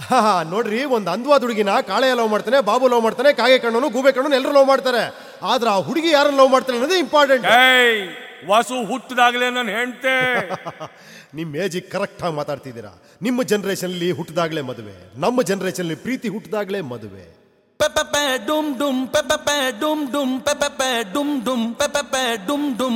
ಹಾ ಹಾ, ನೋಡ್ರಿ ಒಂದು ಅಂದವಾದ ಹುಡುಗಿನ ಕಾಳೆ ಲವ್ ಮಾಡ್ತಾನೆ ಬಾಬು ಲವ್ ಮಾಡ್ತಾನೆ ಕಾಗೆ ಕಣ್ಣನು ಗೂಬೆ ಕಣ್ಣನು ಎಲ್ಲರೂ ಲವ್ ಮಾಡ್ತಾರೆ ಆದ್ರೆ ಆ ಹುಡುಗಿ ಯಾರನ್ನ ಲವ್ ಮಾಡ್ತಾನೆ ಅನ್ನೋದೇ ಇಂಪಾರ್ಟೆಂಟ್ ಏಯ್ ವಾಸು ಹುಟ್ಟಿದಾಗ್ಲೇ ನನ್ನ ಹೆಂಡ್ತೆ ನಿಮ್ಮ ಏಜಿಗೆ ಕರೆಕ್ಟಾಗಿ ಮಾತಾಡ್ತಿದ್ದೀರಾ ನಿಮ್ಮ ಜನರೇಷನ್ಲಿ ಹುಟ್ಟಿದಾಗಲೇ ಮದುವೆ ನಮ್ಮ ಜನರೇಷನ್ಲಿ ಪ್ರೀತಿ ಹುಟ್ಟಿದಾಗಲೇ ಮದುವೆ Pepepe dum dum pepepe dum dum pepepe dum dum pepepe dum dum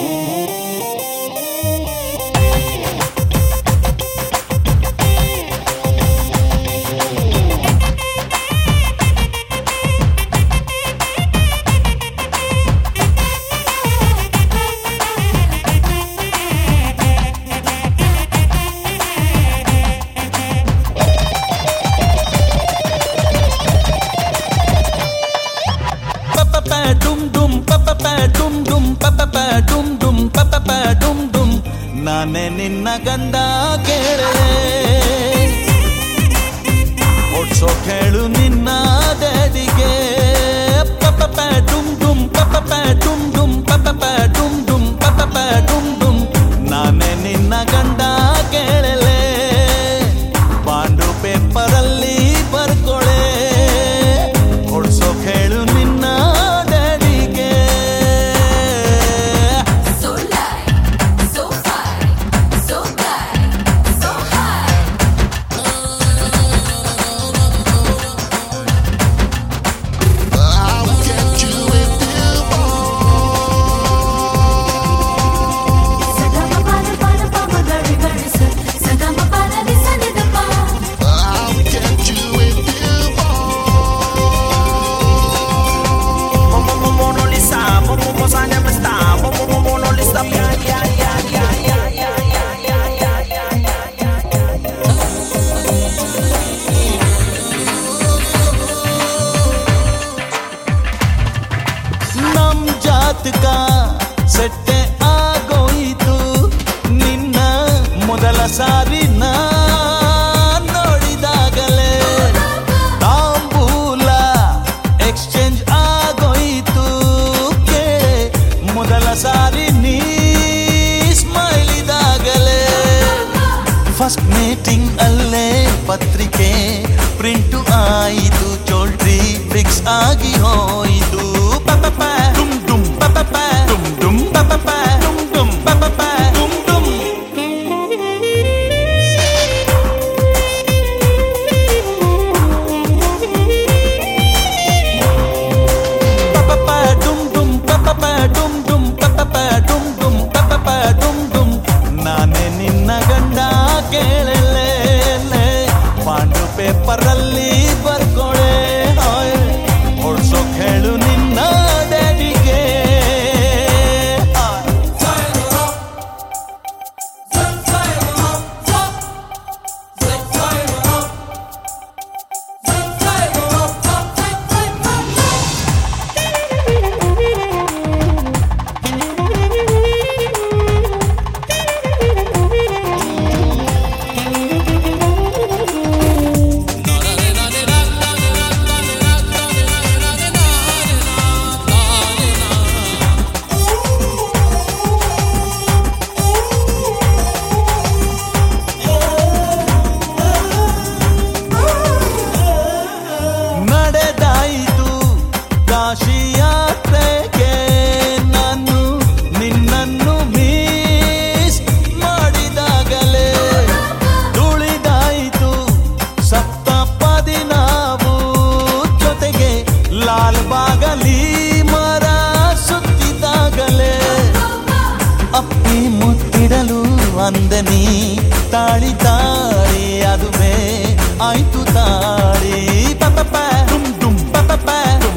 pepepe dum dum pepepe dum dum pepepe dum dum pepepe dum dum ನಾನೇ ನಿನ್ನ ಗಂಡ ಕೇಳೆ ಓಡ್ಸೋ ಕೇಳು ನಿನ್ನ ಡ್ಯಾಡಿಗೆ pepepe dum dum pepepe dum dum pepepe dum dum pepepe dum dum ನಾನೇ ನಿನ್ನ ಗಂಡ ಕೇಳಲೆ bond ಪೇಪರಲ್ಲಿ ಬರ್ಕೊಳೆ ಹೊಡ್ಸೋ ಕೇಳು ನಿನ್ನ ಡ್ಯಾಡಿಗೆ So light, so fine, so bright, so high. Sagama pada pada papa gari gari sa. Sagama pada di sa ni da pa. Monolista, momomosannya besta, momomonolista, ya ya ya ya ya ya ya ya ya ya ya ya ನಮ್ ಜಾತಕ ಸೆಟ್ಟೆ ಆಗೋಯಿತು ನಿನ್ನ ಮೊದಲ ಸಾರಿ ನಾ ನೋಡಿದಾಗಲೇ ತಾಂಬೂಲ exchange ಆಗೋಯಿತು ಕೇಳೆ ಮೊದಲ ಸಾರಿ ನೀ ಸ್ಮೈಲ್ ಇದಾಗಲೇ ಫಸ್ಟ್ ಮೀಟಿಂಗ್ ಅಲ್ಲೇ ಪತ್ರಿಕೆ ಪ್ರಿಂಟು ಆಯಿತು ಚೋಲ್ಟ್ರಿ ಫಿಕ್ಸ್ ಆಗಿ ಹೋಯಿತು ಪಪಪ ಡುಮ್ ಡುಮ್ ಪಪಪ ಡುಮ್ ಡುಮ್ ಪಪಪ ಡುಮ್ ಡುಮ್ ಪಪಪ ಡುಮ್ ಡುಮ್ ಪಪಪ ಡುಮ್ ಡುಮ್ ಪಪಪ ಡುಮ್ ಡುಮ್ ಪಪಪ ಡುಮ್ ಡುಮ್ ಪಪಪ ಡುಮ್ ಡುಮ್ ನಾನೇ ನಿನ್ನ ಗಂಡ ಕೇಳಲೆ ಪಾಂಡು ಪೇಪರಲ್ಲಿ ಬರ್ಕೊಳೆ ಹೊಡ್ಸೋ ಹೇಳು ನಿನ್ನ ಡ್ಯಾಡಿಗೆ ನಡೆದಾಯಿತು ಕಾಶಿ ಯಾತ್ರೆಗೆ ನಾನು ನಿನ್ನನ್ನು ಮೀಸ್ ಮಾಡಿದಾಗಲೇ ತುಳಿದಾಯಿತು ಸಪ್ತಪದಿ ನಾವು ಜೊತೆಗೆ ಲಾಲ್ ಬಾಗಲಿ ಮರ ಸುತ್ತಿದಾಗಲೇ ಅಪ್ಪಿ ಮುತ್ತಿಡಲು ಅಂದನಿ ತಾಳಿ ತಾಳಿ ಅದುವೇ ಆಯ್ತು ತಾಳಿ ಪಪಪ ಡುಮ್ ಡುಮ್ ಪಪಪ